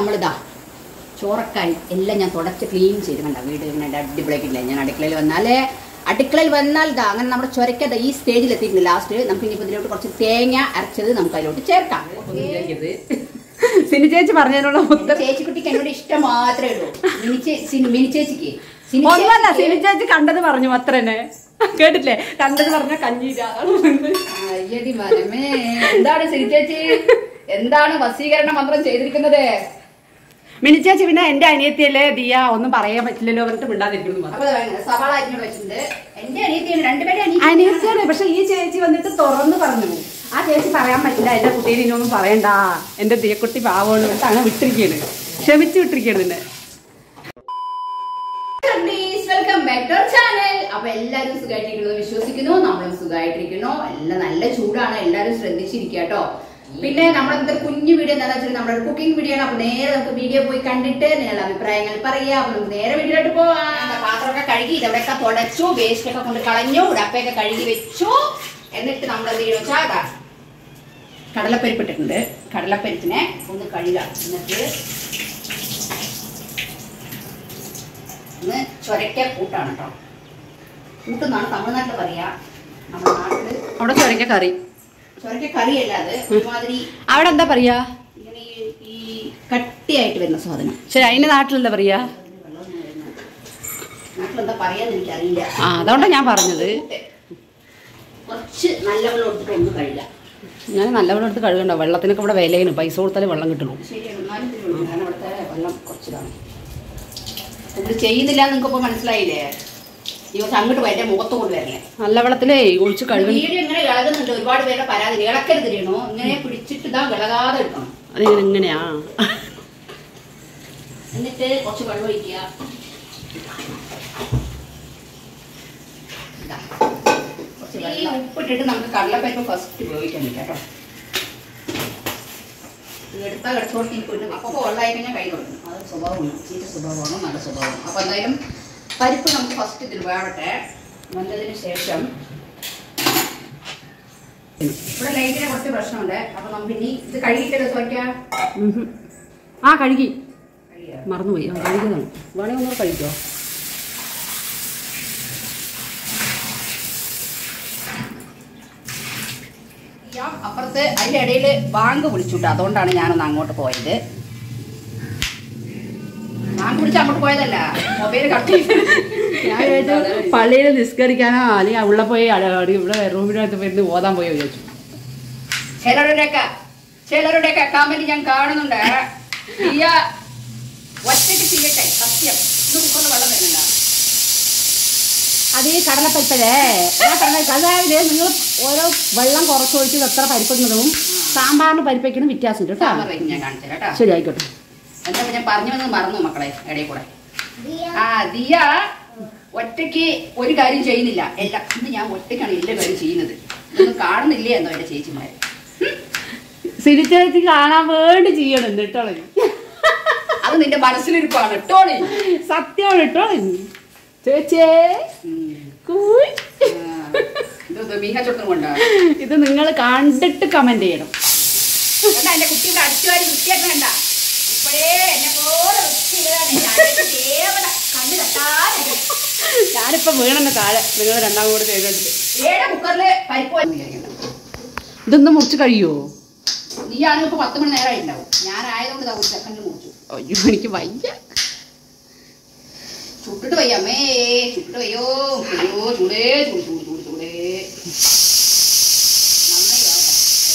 നമ്മളിതാ ചോറക്കായി എല്ലാം ഞാൻ തുടച്ച് ക്ലീൻ ചെയ്ത് കണ്ട വീട് ഇങ്ങനെ അടിപൊളിയാക്കിയില്ല ഞാൻ അടുക്കളയിൽ വന്നാലേ അടുക്കളയിൽ വന്നാൽ ഇതാ അങ്ങനെ നമ്മുടെ ചുരക്കത ഈ സ്റ്റേജിൽ എത്തിയിട്ടുണ്ട് ലാസ്റ്റ് നമുക്ക് ഇനിയിപ്പോൾ ഇതിലോട്ട് കുറച്ച് തേങ്ങ അരച്ചത് നമുക്ക് അതിലോട്ട് ചേർക്കാം സിനി ചേച്ചി പറഞ്ഞതിനുള്ള ഉത്തരം ചേച്ചിക്കുട്ടിക്ക് എന്നോട് ഇഷ്ടം മാത്രമേ ഉള്ളൂ മിനി ചേ- സിനി- മിനി ചേച്ചിക്ക് സിനി ഒന്നല്ല ചേച്ചിക്ക് സിനി ചേച്ചി കണ്ടത് പറഞ്ഞു അത്ര തന്നെ കേട്ടില്ലേ കണ്ടത് പറഞ്ഞ കഞ്ഞീര അയ്യടി മനമേ എന്താണ് സിനി ചേച്ചി എന്താണ് വസീകരണ മന്ത്രം ചെയ്തിരിക്കുന്നത് മിനി ചേച്ചി പിന്നെ എന്റെ അനിയത്തിയല്ലേ ദിയ ഒന്നും പറയാൻ പറ്റില്ലല്ലോ പറഞ്ഞിട്ട് മിണ്ടാതിരിക്കുന്നു അപ്പൊ ദാ വേണ്ട, സവാള അരിഞ്ഞു വെച്ചിട്ടുണ്ട് എന്റെ അനിയത്തിയാണ് രണ്ടുപേരും അനിയത്തി അനിയത്തിയാണ് പക്ഷെ ഈ ചേച്ചി വന്നിട്ട് തുറന്ന് പറഞ്ഞു ആ ചേച്ചി പറയാൻ പറ്റില്ല എന്റെ കുട്ടീനെ ഇനിയൊന്നും പറയണ്ട എന്റെ ദിയക്കുട്ടി പാവമാണ് പറഞ്ഞിട്ട് അങ്ങനെ വിട്ടിരിക്കുകയാണ് ക്ഷമിച്ച് വിട്ടിരിക്കുകയാണ് നിന്നെ വെൽക്കം ബാക്ക് ടു ചാനൽ അപ്പൊ എല്ലാവരും സുഖമായിട്ടിരിക്കുന്നു വിശ്വസിക്കുന്നു നമ്മളും സുഖമായിട്ടിരിക്കുന്നു എല്ലാം നല്ല ചൂടാണ് എല്ലാവരും ശ്രദ്ധിച്ചിരിക്കുക കേട്ടോ പിന്നെ നമ്മുടെ ഇന്നത്തെ കുഞ്ഞു വീഡിയോ എന്താണെന്ന് വെച്ചാൽ നമ്മുടെ കുക്കിംഗ് വീഡിയോ ആണ് അപ്പൊ നേരെ നമുക്ക് വീഡിയോ പോയി കണ്ടിട്ട് നിങ്ങളുടെ അഭിപ്രായങ്ങൾ പറയാം അപ്പൊ നമുക്ക് നേരെ വീഡിയോയിലോട്ട് പോവാം പാത്രമൊക്കെ കഴുകി ഇതവിടെയൊക്കെ തുടച്ചു വേസ്റ്റ് ഒക്കെ കൊണ്ട് കളഞ്ഞു ഡപ്പയൊക്കെ കഴുകി വെച്ചു എന്നിട്ട് നമ്മൾ എന്ത് ചെയ്യുന്നു വെച്ചാൽ ദാ കടലപ്പരിപ്പ് ഇട്ടിട്ടുണ്ട് കടലപ്പരിപ്പിനെ ഒന്ന് കഴുകാം എന്നിട്ട് ഇന്ന് ചൊരക്ക കൂട്ടാണ് കേട്ടോ കൂട്ടെന്നാണ് തമിഴ്നാട്ടിൽ പറയാ നമ്മുടെ നാട്ടില് അവിടെ ചൊരക്ക കറി ചൊരക്ക കറിയല്ല അത് ഒരുമാതിരി അവിടെ എന്താ പറയാ ഇങ്ങനെ ഈ- ഈ കട്ടിയായിട്ട് വരുന്ന സാധനം ശരി അതിന്റെ നാട്ടിലെന്താ പറയാ നാട്ടിലെന്താ പറയാന്ന് എനിക്കറിയില്ല ആ അതുകൊണ്ടാ ഞാൻ പറഞ്ഞത് കൂട്ട്. കുറച്ച് നല്ല വെള്ളം എടുത്തിട്ട് ഒന്ന് കഴുകാം ഞാൻ നല്ലവണ്ണം എടുത്ത് കഴുകണ്ട വെള്ളത്തിനൊക്കെ ഇവിടെ വിലയാണ് പൈസ കൊടുത്താലേ വെള്ളം കിട്ടുള്ളൂ ശരിയാണ് എന്നാലും ഇതിൽ ഒഴിക്കും. കാരണം ഇവിടുത്തെ വെള്ളം കുറച്ചിതാണ് ഇത് ചെയ്യുന്നില്ല എന്ന് നിങ്ങൾക്ക് ഇപ്പോൾ മനസ്സിലായില്ലേ ഈ കുറച്ച് അങ്ങോട്ട് വരെ മുഖത്ത് കൊണ്ട് വരല്ലേ നല്ല വെള്ളത്തിലേ ഒഴിച്ച് കഴുകണം വീഡിയോ ഇങ്ങനെ ഇളകുന്നുണ്ട് ഒരുപാട് പേരുടെ പരാതി ഇളക്കരുത് ചെയ്യണോ ഇങ്ങനെ പിടിച്ചിട്ട് ഇതാ ഇളകാതെ എടുക്കണം അതിങ്ങനെ എങ്ങനെയാ എന്നിട്ട് കുറച്ച് വെള്ളം ഒഴിക്കുക ഇതാ. കുറച്ച് വെള്ളം. ഈ ഉപ്പിട്ടിട്ട് നമുക്ക് കടലപ്പരിപ്പ് ഫസ്റ്റ് ഉപയോഗിക്കാൻ പറ്റും കേട്ടോ എടുത്താൽ കിടച്ചോട്ട് എനിക്ക് ഒരു അപ്പോൾ വെള്ളമായി കഴിഞ്ഞാൽ കൈ തുടങ്ങും അത് സ്വഭാവമാണ് ചീത്ത സ്വഭാവമാണ് നല്ല സ്വഭാവമാണ് അപ്പോൾ എന്തായാലും പരിപ്പ് നമുക്ക് ഫസ്റ്റ് ഇതിൽ വേവട്ടെ നല്ലതിന് ശേഷം ഇവിടെ ലൈറ്റിനെ കുറച്ച് പ്രശ്നമുണ്ട് അപ്പോൾ നമുക്ക് ഇനി ഇത് കഴുകിയിട്ടല്ലോ ചോദിക്കാം ഉഹും. ആ കഴുകി കഴിയാം മറന്നുപോയി ആ കഴുകിയതാണ് വേണമെങ്കിൽ ഒന്നുകൂടെ കഴിക്കോ ചെയ്യാം. അപ്പുറത്ത് അതിന്റെ ഇടയിൽ ബാങ്ക് വിളിച്ചുട്ടോ അതുകൊണ്ടാണ് ഞാനൊന്ന് അങ്ങോട്ട് പോയത് ബാങ്ക് വിളിച്ച് അങ്ങോട്ട് പോയതല്ല മൊബൈൽ കട്ട് ചെയ്ത് ഞാൻ വിചാരിച്ചു പള്ളിയിൽ നിസ്കരിക്കാനോ അല്ലെങ്കിൽ അവിടെ പോയി അട- അടി- ഇവിടെ റൂമിനകത്ത് പോയി ഓതാൻ പോയോ വിചാരിച്ചു ചിലരുടെയൊക്കെ ചിലരുടെയൊക്കെ കമന്റ് ഞാൻ കാണുന്നുണ്ട് ദിയ ഒറ്റയ്ക്ക് ചെയ്യട്ടെ സത്യം ഇത് കുക്കറിൽ വെള്ളം വരുന്നുണ്ടോ അത് ഈ കടലപ്പരിപ്പല്ലേ ആ കടലപ്പരിപ്പ് അതായത് നിങ്ങൾ ഓരോ വെള്ളം കുറച്ചൊഴിച്ച് എത്ര പരിപ്പിടുന്നതും സാമ്പാറിന് പരിപ്പയ്ക്കുന്ന വ്യത്യാസമുണ്ട് കേട്ടോ സാമ്പാർ വയ്ക്കും ഞാൻ കാണിച്ചു കേട്ടോ ശരി ആയിക്കോട്ടെ എന്താ ഞാൻ പറഞ്ഞു വന്നത് മറന്നു മക്കളെ ഇടയിൽ കൂടെ ആ ദിയ ഒറ്റയ്ക്ക് ഒരു കാര്യം ചെയ്യുന്നില്ല എല്ലാം ഇന്ന് ഞാൻ ഒറ്റയ്ക്കാണ് എല്ലാ കാര്യം ചെയ്യുന്നത് ഇതൊന്നും കാണുന്നില്ലേ എന്നോ എന്റെ ചേച്ചിമാര് സിരിച്ചേച്ചി കാണാൻ വേണ്ടി ചെയ്യണം കേട്ടോ അത് നിന്റെ മനസ്സിലിരിപ്പാണ് ടോണി സത്യമാണ് കേട്ടോ ചേച്ചേ ഉം. കൂയ്. ആ, ഇത് മീഹ ചൊട്ടും കൊണ്ടാ ഇത് നിങ്ങൾ കണ്ടിട്ട് കമന്റ് ചെയ്യണം എന്നാ എന്റെ കുട്ടിയുടെ അടിച്ചുവാരി വൃത്തിയായിട്ട് വേണ്ട ഇപ്പോഴേ എന്നെ പോലെ വൃത്തിയിടാണ് കേവല കണ്ണ് തട്ടാതെ ഞാനിപ്പോ വീണെന്ന് താഴെ നിങ്ങൾ രണ്ടാം കൂടെ ചെയ്തോണ്ട് ഏഴ് കുക്കറില് പരിപ്പ് വന്ന് വിചാരിക്കണ്ട ഇതൊന്നും മുറിച്ച് കഴിയുമോ നീ ആണെങ്കിൽ ഇപ്പൊ പത്ത് മണി നേരമായിട്ടുണ്ടാവും ഞാനായതുകൊണ്ട് ഇതാ ഒരു സെക്കൻഡിൽ മുറിച്ചു അയ്യോ എനിക്ക് വയ്യ ചുട്ടിട്ട് വയ്യ അമ്മേ ചുട്ടിട്ട് വയ്യോ അയ്യോ ചൂടേ ചൂട് ചൂട് ചൂട് ചൂടേ നന്നായി വേവട്ടെ.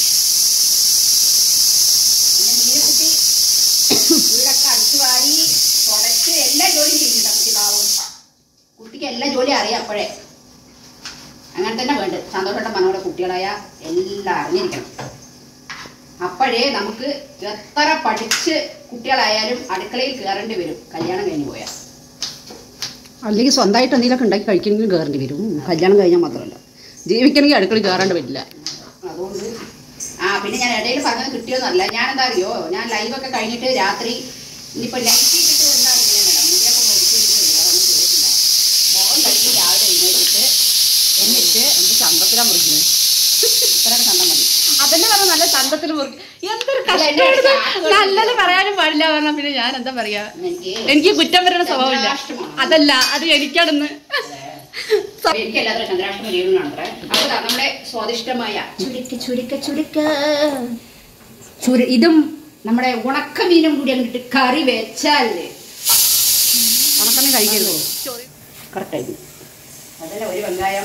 പിന്നെ മീനെ കുട്ടി വീടൊക്കെ അടിച്ചു വാരി തുടച്ച് എല്ലാ ജോലിയും ചെയ്യുന്നുണ്ട് കുട്ടി പാവം കുട്ടിക്ക് എല്ലാ ജോലിയും അറിയാം അപ്പോഴേ അങ്ങനെ തന്നെ വേണ്ട സന്തോഷമായിട്ട് മനോടെ കുട്ടികളായ എല്ലാം അറിഞ്ഞിരിക്കണം അപ്പോഴേ നമുക്ക് എത്ര പഠിച്ച് കുട്ടികളായാലും അടുക്കളയിൽ കയറേണ്ടി വരും കല്യാണം കഴിഞ്ഞ് പോയാൽ അല്ലെങ്കിൽ സ്വന്തമായിട്ട് എന്തെങ്കിലുമൊക്കെ ഉണ്ടാക്കി കഴിക്കണമെങ്കിലും കയറേണ്ടി വരും കല്യാണം കഴിഞ്ഞാൽ മാത്രമല്ല ജീവിക്കണമെങ്കിൽ അടുക്കളയിൽ കയറാണ്ട് പറ്റില്ല അതുകൊണ്ട് ആ പിന്നെ ഞാൻ ഇടയിൽ പറഞ്ഞത് കിട്ടിയോന്നല്ല ഞാൻ എന്താ അറിയോ ഞാൻ ലൈവൊക്കെ കഴിഞ്ഞിട്ട് രാത്രി ഇനിയിപ്പോൾ ലൈറ്റ് ഇട്ടിട്ട് എന്താണ് ഇങ്ങനെ മുടിയൊക്കെ പൊടിച്ചിട്ട് വേറെ ഒന്നും ചെയ്തിട്ടില്ല മോൻ കഴിച്ച് രാവിലെ എഴുന്നേറ്റിട്ട് എന്നിട്ട് എന്ത് ചന്തത്തിലാണ് മുറിക്കുന്നത് ഇത്രയും കണ്ടാൽ മതി അതന്നെ പറഞ്ഞ നല്ല ചന്തത്തിൽ മുറി എന്തൊരു അല്ല, എന്നെ കഷ്ടം ചാക്ക് നല്ലത് പറയാനും പാടില്ല പറഞ്ഞാൽ പിന്നെ ഞാൻ എന്താ പറയാ എനിക്ക് എനിക്ക് കുറ്റം വരുന്ന സ്വഭാവമില്ല ചന്ദ്രാഷ്ടമാണ്. അതല്ല അത് എനിക്കാണെന്ന് എനിക്ക് എല്ലാത്തിനും ചന്ദ്രാഷ്ടമി ലീവുകളാണത്രേ അപ്പൊ ദാ നമ്മുടെ സ്വാദിഷ്ടമായ ചുരുക്ക ചുരുക്ക ചുരുക്ക ചുരു ഇതും നമ്മുടെ ഉണക്കമീനും കൂടി അങ്ങോട്ട് കറി വെച്ചാലേ ഉണക്കമീൻ കഴിക്കരുതോ കറക്റ്റായി അതല്ല ഒരു വെങ്കായം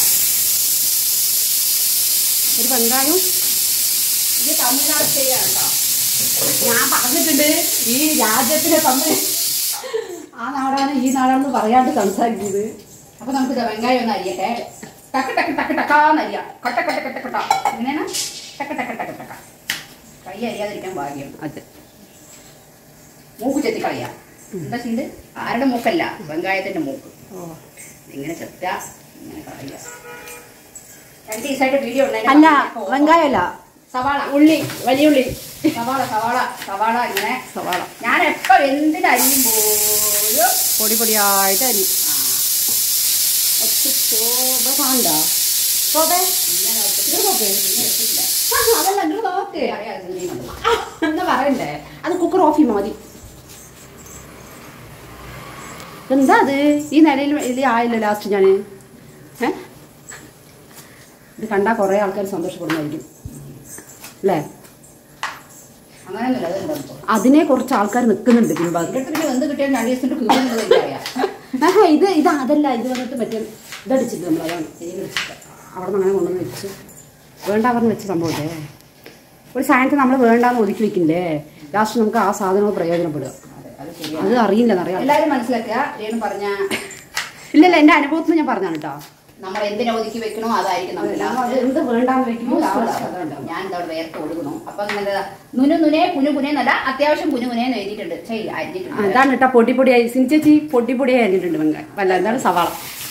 ഒരു വെങ്കായം ഇത് തമിഴ്നാട് സ്റ്റൈലാണ് കേട്ടോ ഞാൻ പറഞ്ഞിട്ടുണ്ട് ഈ രാജ്യത്തിനെ തമ്മിൽ ആ നാടാണ് ഈ നാടാണെന്ന് പറയാണ്ട് സംസാരിക്കുന്നത് അപ്പൊ നമുക്ക് ഇത് വെങ്കായം ഒന്ന് അരിയട്ടെ ടക്ക് ടക്ക് ടക്ക് ടക്കാന്ന് അരിയാം കട്ട കട്ട കട്ട കട്ട എങ്ങനെയാണ് ടക്ക് ടക്ക് ടക്ക് ടക്ക കൈ അരിയാതിരിക്കാൻ ഭാഗ്യം അതെ മൂക്ക് ചെത്തി കളയാം എന്താ ചെയ്ത് ആരുടെ മൂക്കല്ല വെങ്കായത്തിന്റെ മൂക്ക് ഓ ഇങ്ങനെ ചെത്ത ഇങ്ങനെ കളയുക രണ്ട് ദിവസമായിട്ട് വീഡിയോ അല്ല വെങ്കായമല്ല സവാള ഉള്ളി വലിയ ഉള്ളി സവാള സവാള സവാള ഇങ്ങനെ സവാള ഞാൻ എപ്പോ എന്തിനരിയുമ്പോഴും പൊടി പൊടിയായിട്ട് അരി ആ, ശോഭ കാണ്ട ശോഭേ ഇങ്ങനെ വെച്ചിട്ട് ഇത് നോക്ക്. ഇങ്ങനെ വെച്ചിട്ടില്ല. ആ, അതല്ല നിങ്ങൾ നോക്ക് അറിയാം, ഇത് ചെയ്യുന്നുണ്ട്. ആ, എന്താ പറയണ്ടേ അത് കുക്കർ ഓഫ് ചെയ്യുമ്പോൾ മതി എന്താ അത് ഈ നിലയിൽ വലിയ ആയില്ല ലാസ്റ്റ് ഞാൻ ഏ ഇത് കണ്ടാൽ കുറേ ആൾക്കാർ സന്തോഷപ്പെടുന്നതായിരിക്കും അല്ലേ അങ്ങനെയൊന്നുമില്ല അതുണ്ടോ ഇപ്പൊ? അതിനെ കുറച്ച് ആൾക്കാർ നിൽക്കുന്നുണ്ട് പിൻഭാഗത്ത് ഇവിടുത്തെ പിന്നെ എന്ത് കിട്ടിയാലും രണ്ട് ദിവസത്തിന്റെ കിട്ടുന്നത് എനിക്കറിയാം ആഹാ ഇത് ഇത് അതല്ല ഇത് വന്നിട്ട് മറ്റേ ഇതടിച്ചിട്ട് നമ്മൾ അതാണ് അവിടെ നിന്ന് അങ്ങനെ കൊണ്ടുവന്ന് വെച്ച് വേണ്ട പറഞ്ഞ് വെച്ച സംഭവല്ലേ ഒരു സാധനത്തിന് നമ്മൾ വേണ്ടാന്ന് ഒതുക്കി വെക്കില്ലേ ലാസ്റ്റ് നമുക്ക് ആ സാധനം പ്രയോജനപ്പെടുക അതെ, അത് ശരിയാണ്. അത് അറിയില്ലെന്നറിയാം എല്ലാരും മനസ്സിലാക്കുക രേണു പറഞ്ഞ ഇല്ലല്ല എൻ്റെ അനുഭവത്തിൽ ഞാൻ പറഞ്ഞാണ് കേട്ടോ നമ്മൾ എന്തിനെ ഒതുക്കി വെക്കണോ അതായിരിക്കും നമുക്ക് അത് ലാസ്റ്റ് എന്ത് വേണ്ടാന്ന് വെക്കുമോ ഞാൻ ഇതവിടെ വേർത്ത് കൊടുക്കണു അപ്പൊ ഇങ്ങനെ നുനു നുനെ കുനു കുനേന്നല്ല അത്യാവശ്യം കുനു കുനേന്ന് എഴുതിയിട്ടുണ്ട് ചെയ്യ അരിഞ്ഞിട്ടുണ്ട് അതാണ് കേട്ടോ പൊടി പൊടിയായി സിനിച്ചേച്ചി പൊടി പൊടിയായി അരിഞ്ഞിട്ടുണ്ട് വെങ്കായം അല്ല എന്താണ് സവാള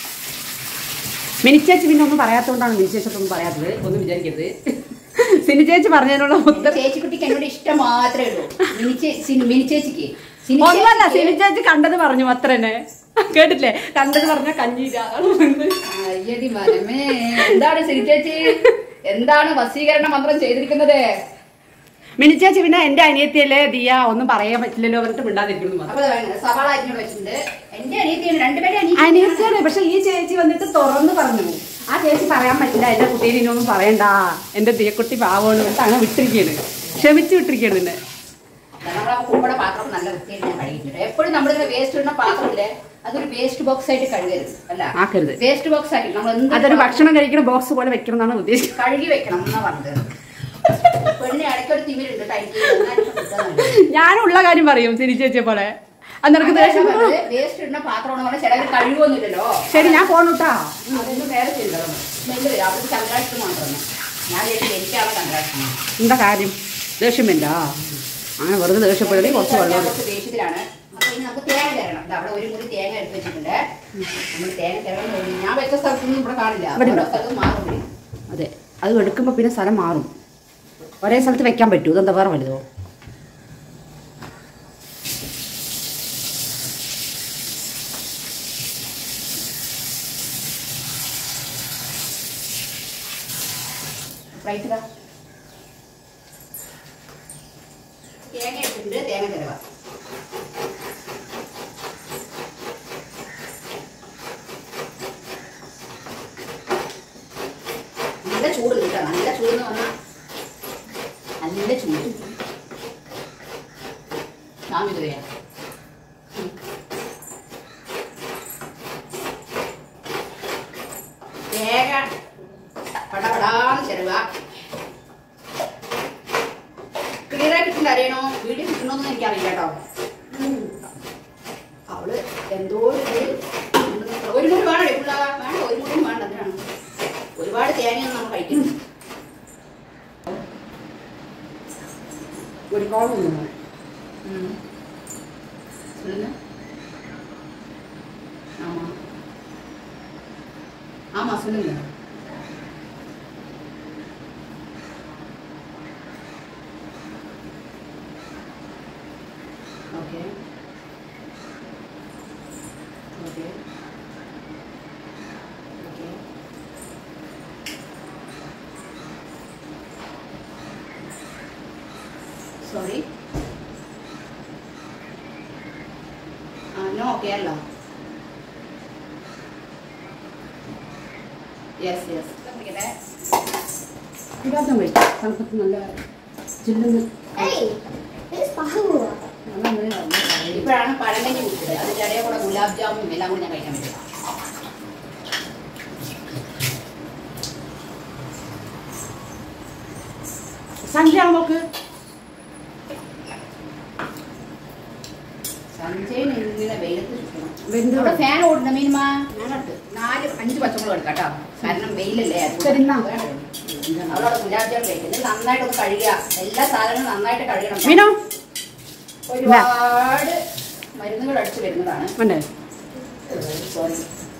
മിനിച്ചേച്ചി പിന്നെ ഒന്നും പറയാത്തതുകൊണ്ടാണ് മിനിച്ചേച്ചൊന്നും പറയാത്തത് ഒന്നും വിചാരിക്കരുത് സിനിച്ചേച്ചി പറഞ്ഞതിനുള്ള എന്റെ ഉത്തരം ചേച്ചിക്കുട്ടിക്ക് എന്നോട് ഇഷ്ടം മാത്രമേ ഉള്ളൂ മിനിച്ചേ സിനി- മിനിച്ചേച്ചിക്ക് ഒന്നല്ല സിനിച്ചേച്ചിക്ക് സിനിച്ചേച്ചി കണ്ടത് പറഞ്ഞു അത്ര തന്നെ കേട്ടില്ലേ കണ്ടത് പറഞ്ഞ കഞ്ഞിയില്ല അതാണ് പറഞ്ഞത്. അയ്യടി മനമേ എന്താണ് സിനിച്ചേച്ചി എന്താണ് വസീകരണ മന്ത്രം ചെയ്തിരിക്കുന്നത് മിനിച്ചേച്ചി പിന്നെ എന്റെ അനിയത്തിയല്ലേ ദിയ ഒന്നും പറയാൻ പറ്റില്ലല്ലോ പറഞ്ഞിട്ട് മിണ്ടാതിരിക്കുന്നു മാത്രം അപ്പൊ ദാ വേണ്ട, സവാള അരിഞ്ഞോട് വെച്ചിട്ടുണ്ട് എന്റെ അനിയത്തിയാണ് രണ്ടുപേരെ അനിയത്തി അനിയത്തിയാണ് പക്ഷെ ഈ ചേച്ചി വന്നിട്ട് തുറന്ന് പറഞ്ഞു ആ ചേച്ചി പറയാൻ പറ്റില്ല എന്റെ കുട്ടീനെ ഇനിയൊന്നും പറയണ്ട എന്റെ ദിയക്കുട്ടി പാവമാണ് പറഞ്ഞിട്ട് അങ്ങനെ വിട്ടിരിക്കുകയാണ് ക്ഷമിച്ച് വിട്ടിരിക്കുകയാണ് നിന്നെ നമ്മളെ കുമ്പടെ പാത്രം നല്ല വൃത്തിയായിട്ട് ഞാൻ കഴുകിയിട്ടുണ്ട് എപ്പോഴും നമ്മളിങ്ങനെ വേസ്റ്റ് ഇടുന്ന പാത്രമില്ലേ അതൊരു വേസ്റ്റ് ബോക്സ് ആയിട്ട് കഴുകരുത് അല്ല ആക്കരുത് വേസ്റ്റ് ബോക്സ് ആക്കി നമ്മൾ എന്ത് അതൊരു ഭക്ഷണം കഴിക്കുന്ന ബോക്സ് പോലെ വെക്കണം എന്നാണ് ഉദ്ദേശിച്ചത് കഴുകി വെക്കണം എന്നാ പറഞ്ഞത് പെണ്ണിന് ഇടയ്ക്കൊരു തിമിരുണ്ട് ടൈറ്റ് ഞാനുള്ള കാര്യം പറയും സിനി ചേച്ചിയെ പോലെ അന്നേരക്ക് ദേഷ്യം വരും. വേസ്റ്റ് ഇടുന്ന പാത്രമാണ് പറഞ്ഞാൽ ചിലവർ കഴുകൊന്നുമില്ലല്ലോ ശരി ഞാൻ പോണൂട്ടാ അതൊന്നും വേറെ ചെയ്യണ്ടോ സ്മെല്ല് വരും അവർക്ക് ചന്ദ്രാഷ്ടം മാത്രമേ ഞാൻ വിചാരിച്ചു എനിക്കാണ് ചന്ദ്രാഷ്ടം എന്താ കാര്യം ദേഷ്യം വേണ്ട അങ്ങനെ വെറുതെ ദേഷ്യപ്പെടണേ കുറച്ച് വെള്ളം കുറച്ച് ദേഷ്യത്തിലാണ് അപ്പൊ ഇനി നമുക്ക് തേങ്ങ തരണം ദാ അവിടെ ഒരു മുറി തേങ്ങ എടുത്ത് വെച്ചിട്ടുണ്ട് നമ്മൾ തേങ്ങ തരണം തോന്നി ഞാൻ വെച്ച സ്ഥലത്തൊന്നും ഇവിടെ കാണില്ല ഇവിടെ ഓരോ ഉണ്ടോ? സ്ഥലത്തും മാറും ഇവിടെ. അതെ അത് എടുക്കുമ്പോൾ പിന്നെ സ്ഥലം മാറും ഒരേ സ്ഥലത്ത് വെക്കാൻ പറ്റൂ ഇതെന്താ വേറെ വലുതോ റൈറ്റ് ഇതാ. തേങ്ങ എടുത്തിട്ടുണ്ട് തേങ്ങ ചിലവാ നല്ല ചൂട് കിട്ടാം നല്ല ചൂട് എന്ന് പറഞ്ഞാൽ നല്ല ചൂട് ഞാൻ ഇത് ചെയ്യാം തേങ്ങ പടപടാന്ന് ചെലവ ക്ലിയർ ആയിട്ടില്ല അറിയണോ വീഡിയോ കിട്ടണോന്ന് എനിക്കറിയില്ല കേട്ടോ അവള് എന്തോ ഒരു ഇതിൽ ഒരു മുറി വേണം പിള്ള വേണ്ട ഒരു മുറി വേണ്ട എന്തിനാണ് ഒരുപാട് തേങ്ങയൊന്നും നമ്മൾ കഴിക്കുന്നു ഒരു കോളം ம். சொல்லுங்க ஆமா ஆமா சொல்லுங்க okay okay okay no Kerala yes yes gulab jam കഴിക്കും തണുപ്പത്ത് നല്ല ചില്ലുന്ന് Hey, it's Bahua. ഇപ്പോഴാണ് പഴങ്കഞ്ഞി കുടിച്ചത് അതിൻ്റെ ഇടയിൽ കൂടെ ഗുലാബ് ജാമും എല്ലാം കൂടി ഞാൻ കഴിക്കാൻ പറ്റില്ല സൺഡേ ആകുമ്പോക്ക് സഞ്ജയൻ ഇങ്ങനെ വെയിലത്ത് ചുറ്റണം വെന്ത് ഇവിടെ ഫാൻ ഓടുന്ന മീനുമാ ഞാനടുത്ത് നാല് അഞ്ച് പച്ചമുളക് എടുക്കാം കേട്ടോ കാരണം വെയിലല്ലേ അത് ശരി, എന്നാ. അവിടെ ഗുലാബ് ജാം കഴിക്കുന്നത് നന്നായിട്ടൊന്ന് കഴുകുക എല്ലാ സാധനങ്ങളും നന്നായിട്ട് കഴുകണം മീനോ ഒരുപാട് മരുന്നുകൾ അടിച്ചു വരുന്നതാണ് വേണ്ടേ സോറി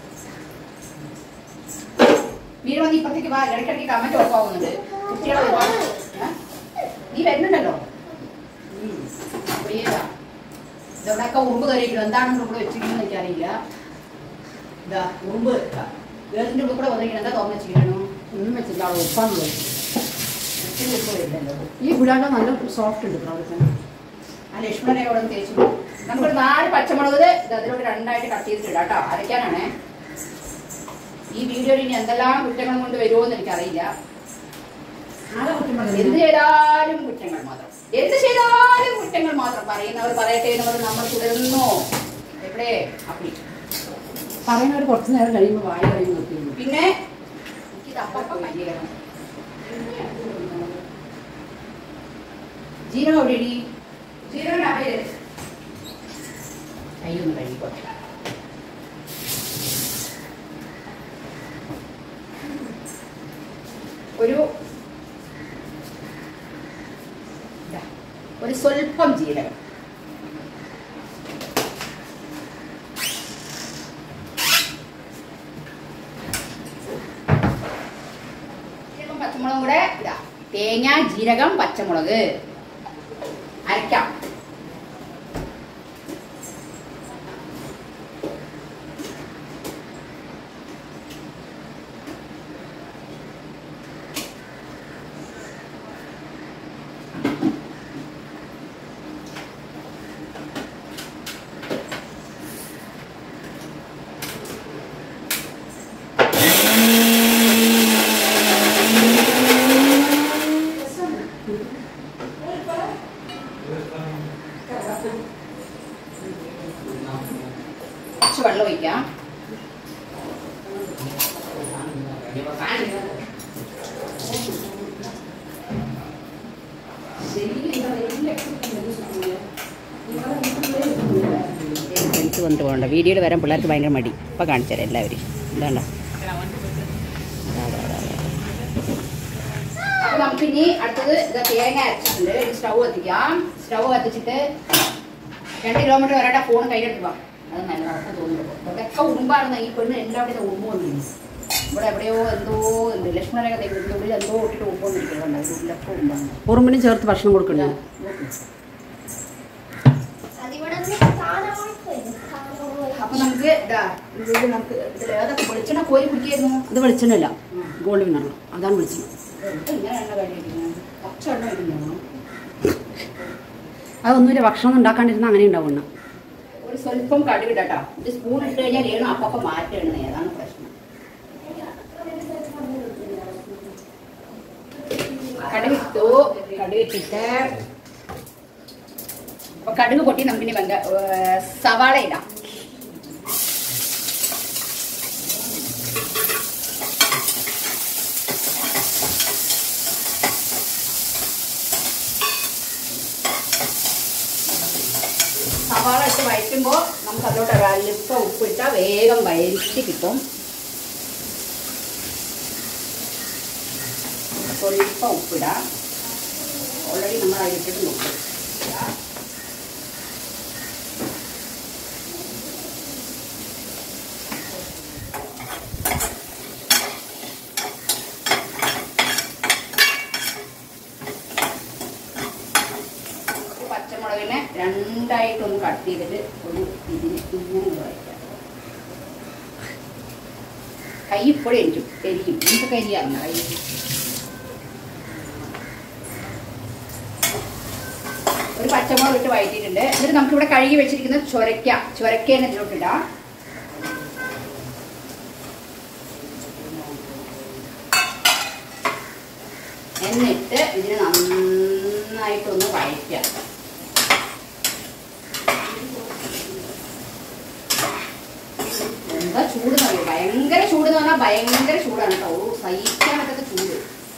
വീട് വന്ന് ഇപ്പത്തേക്ക് വാ ഇടയ്ക്കിടയ്ക്ക് കമന്റ് ഓഫാവുന്നുണ്ട് കുട്ടികളെ ഒരുപാട് ഏ? നീ വരുന്നുണ്ടല്ലോ ഉം. പ്രിയതാ. ഇതവിടെയൊക്കെ ഉറുമ്പ് കയറിയിരിക്കണം എന്താണെന്ന് ഇവിടെ വെച്ചിരിക്കുന്നത് എനിക്കറിയില്ല ഇതാ ഉറുമ്പ് ഗേൾസിന്റെ ഉള്ളിൽ കൂടെ വന്നിരിക്കണം എന്താ തോന്നുന്നു വെച്ചിരിക്കണോ ഒന്നും വെച്ചില്ല അവിടെ ഉപ്പാന്നുള്ളത് ഒത്തിരി ഉറുമ്പ് വരുന്നല്ലോ ഈ ഗുലാബ് ജാം നല്ല സോഫ്റ്റ് ഉണ്ട് പ്രാവശ്യം ആ ലക്ഷ്മണനെ അവിടെ ഒന്ന് തേച്ചു നമുക്കൊരു നാല് പച്ചമുളക് ഇത് അതിലോട്ട് രണ്ടായിട്ട് കട്ട് ചെയ്തിട്ട് ഇടാം കേട്ടോ അരയ്ക്കാനാണേ ഈ വീഡിയോയിൽ ഇനി എന്തെല്ലാം കുറ്റങ്ങൾ കൊണ്ട് വരുമോ എന്ന് എനിക്കറിയില്ല എന്ത് ചെയ്താലും കുറ്റങ്ങൾ മാത്രം എന്ത് ചെയ്താലും കുറ്റങ്ങൾ മാത്രം പറയുന്നവർ പറയട്ടെ എന്ന് പറഞ്ഞ് നമ്മൾ തുടരുന്നു എവിടെ അപ്പടി പറയുന്നവർ കുറച്ച് നേരം കഴിയുമ്പോൾ വായ കഴിയുമ്പോൾ നിർത്തിയുള്ളൂ പിന്നെ എനിക്കിത് അപ്പം മര്യാദ ജീരകം എവിടെയടി ജീരകം അവിടെ കയ്യൊന്ന് കഴുകിക്കോട്ടെ ഒരു ഇതാ, ഒരു സ്വല്പം ജീരകം ജീരകം പച്ചമുളകും കൂടെ ഇതാ തേങ്ങ ജീരകം പച്ചമുളക് അരക്കാം കുറച്ച് വെള്ളം ഒഴിക്കാം എനിക്ക് വന്നിട്ട് പോകണ്ട വീഡിയോയിൽ വരാൻ പിള്ളേർക്ക് ഭയങ്കര മടി ഇപ്പം കാണിച്ചു തരാം എല്ലാവരും ഇതാണ്ട അപ്പൊ നമുക്ക് ഇനി അടുത്തത് ഇത് തേങ്ങ അരച്ചിട്ടുണ്ട് സ്റ്റൗ കത്തിക്കാം സ്റ്റൗ കത്തിച്ചിട്ട് രണ്ട് കിലോമീറ്റർ വരെ ഫോൺ കയ്യിലെടുത്ത് പോവാം അത് നല്ല ഉറക്കം തോന്നുന്നു അതൊക്കെ ഉറുമ്പാണെന്ന് ഈ പെണ്ണ് എല്ലാവരുടെയും ഉറുമ്പ് വന്നിരുന്നു ഇവിടെ എവിടെയോ എന്തോ ഉണ്ട് ലക്ഷ്മണനൊക്കെ ദൈവത്തിന്റെ ഉള്ളിൽ എന്തോ ഇട്ടിട്ട് ഉറുമ്പ് വന്നിരിക്കുന്നുണ്ട് ഉള്ളിലൊക്കെ ഉറുമ്പാണ് ഉറുമ്പിനും ചേർത്ത് ഭക്ഷണം കൊടുക്കണ്ടേ അതിവിടെ നിന്ന് കാണാൻ പോയി. കാണാൻ അപ്പൊ നമുക്ക് ഇതാ ഇത് നമുക്ക് ഇതിൽ ഏതൊക്കെ വെളിച്ചെണ്ണ കോരി കുടിക്കായിരുന്നു അത് വെളിച്ചെണ്ണല്ല ഗോൾഡ് വിന്നർ അതാണ് വെളിച്ചെണ്ണ ഇങ്ങനെ എണ്ണ കഴിക്കുന്നത് കുറച്ച് എണ്ണ ഇടുന്നു അതൊന്നുമില്ല ഭക്ഷണം ഉണ്ടാക്കാണ്ടിരുന്ന അങ്ങനെ ഉണ്ടാവുന്ന ഒരു സ്വല്പം കടുക് ഇടട്ടോ ഇത് സ്പൂൺ ഇട്ട് കഴിഞ്ഞാൽ ഏണോ അപ്പൊക്കെ മാറ്റണേ അതാണ് പ്രശ്നം കടുക് ഇട്ടു കടുക് ഇട്ടിട്ട് അപ്പൊ കടുക് പൊട്ടി നമുക്കിനി വെങ്ക ഏർ സവാള ഇടാം സവാള ഇട്ട് വഴറ്റുമ്പോൾ നമുക്ക് അതിലോട്ട് ഒരല്പ ഉപ്പിട്ടാൽ വേഗം വയറ്റി കിട്ടും സ്വല്പം ഉപ്പിടാം ഓൾറെഡി നമ്മൾ അതിലിട്ടിട്ട് നോക്കും ഒരു പച്ചമുളകിനെ രണ്ടായിട്ടൊന്ന് കട്ട് ചെയ്തിട്ട് ഒരു ഇതിന് ഇങ്ങനെ ഒന്ന് വയ്ക്കാം കൈ ഇപ്പോഴും എരിക്കും എരിക്കും നമുക്ക് കരിയാറില്ല കൈ ഒരു പച്ചമുളക് പച്ചമുളക് ഇട്ട് വഴറ്റിയിട്ടുണ്ട് എന്നിട്ട് നമുക്കിവിടെ കഴുകി വെച്ചിരിക്കുന്ന ചൊരക്ക ചൊരക്കേനെ ഇതിലോട്ട് ഇടാം എന്നിട്ട് ഇതിന് നന്നായിട്ടൊന്ന് വഴറ്റുക എന്താ ചൂട് എന്നറിയോ ഭയങ്കര ചൂട് എന്ന് പറഞ്ഞാൽ ഭയങ്കര ചൂടാണ് കേട്ടോ ഓ സഹിക്കാൻ പറ്റാത്ത ചൂട്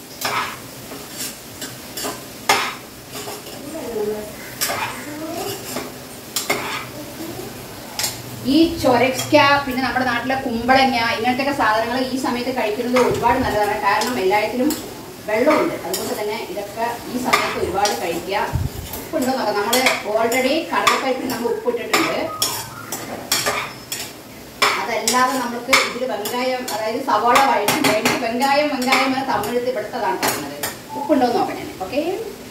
ഈ ചൊരക്ക പിന്നെ നമ്മുടെ നാട്ടിലെ കുമ്പളങ്ങ ഇങ്ങനത്തെ സാധനങ്ങൾ ഈ സമയത്ത് കഴിക്കുന്നത് ഒരുപാട് നല്ലതാണ് കാരണം എല്ലാത്തിലും വെള്ളമുണ്ട് അതുകൊണ്ട് തന്നെ ഇതൊക്കെ ഈ സമയത്ത് ഒരുപാട് കഴിക്കുക ഉപ്പുണ്ടോ നോക്കാം നമ്മൾ ഓൾറെഡി കടലപ്പരിപ്പിൽ നമ്മൾ ഉപ്പിട്ടിട്ടുണ്ട് അതല്ലാതെ നമുക്ക് ഇതിൽ വെങ്കായം അതായത് സവാള വഴറ്റി വേണ്ടി വെങ്കായം വെങ്കായം എന്ന തമിഴത്ത് ഇവിടുത്തതാണ് പറഞ്ഞത് ഉപ്പുണ്ടോ എന്ന് നോക്കാം ഞാൻ ഓക്കെ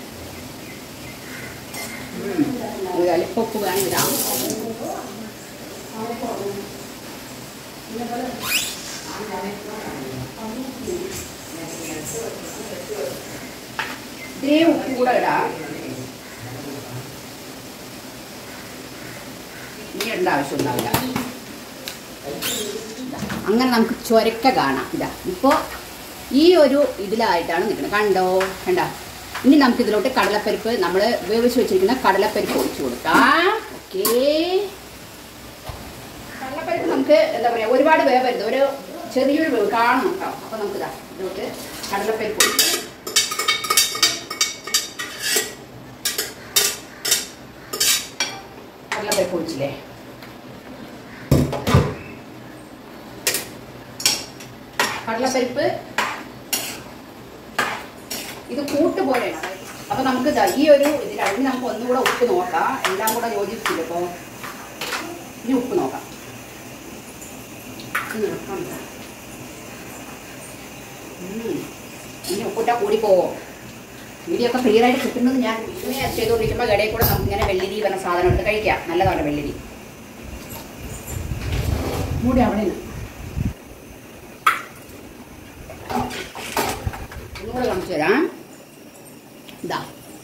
അല്പം ഉപ്പ് വേണം ഇടാം ഇതേ ഉപ്പ് കൂടെ ഇടാം ഇനി ഇടേണ്ട ആവശ്യം ഉണ്ടാവില്ല അങ്ങനെ നമുക്ക് ചൊരക്ക കാണാം ഇതാ ഇപ്പോൾ ഈ ഒരു ഇതിലായിട്ടാണ് നിൽക്കുന്നത് കണ്ടോ കണ്ട ഇനി നമുക്ക് ഇതിലോട്ട് കടലപ്പരിപ്പ് നമ്മൾ വേവിച്ച് വെച്ചിരിക്കുന്ന കടലപ്പരിപ്പ് ഒഴിച്ചു കൊടുക്കാം ഓക്കേ കടലപ്പരിപ്പ് നമുക്ക് എന്താ പറയുക ഒരുപാട് വേവരുത് ഒരു ചെറിയൊരു വേവ് കാണണം കേട്ടോ അപ്പോൾ നമുക്ക് ഇതാ ഇതിലോട്ട് കടലപ്പരിപ്പ് ഒഴിക്കാം കടലപ്പരിപ്പ് ഒഴിച്ചില്ലേ കടലപ്പരിപ്പ് ഇത് കൂട്ട് പോലെയാണ് അപ്പൊ നമുക്ക് ദാ ഈ ഒരു ഇതിൽ അതിന് നമുക്ക് ഒന്നുകൂടെ ഉപ്പ് നോക്കാം എല്ലാം കൂടെ യോജിച്ചില്ല ഇപ്പൊ ഇനി ഉപ്പ് നോക്കാം ഇനി നോക്കാം. ഉം. ഇനി ഉപ്പിട്ടാ കൂടി പോവോ വീഡിയോ ഒക്കെ ക്ലിയർ ആയിട്ട് കിട്ടുന്നത് ഞാൻ ഇങ്ങനെ ചെയ്തുകൊണ്ടിരിക്കുമ്പോൾ ഇടയിൽ കൂടെ നമുക്ക് ഇങ്ങനെ വെള്ളിരി പറഞ്ഞ സാധനം എടുത്ത് കഴിക്കാം നല്ലതാണ് വെള്ളിരി മൂടി അവിടെ നിന്ന് ഒന്നുകൂടെ കാണിച്ചു തരാം ഇതാ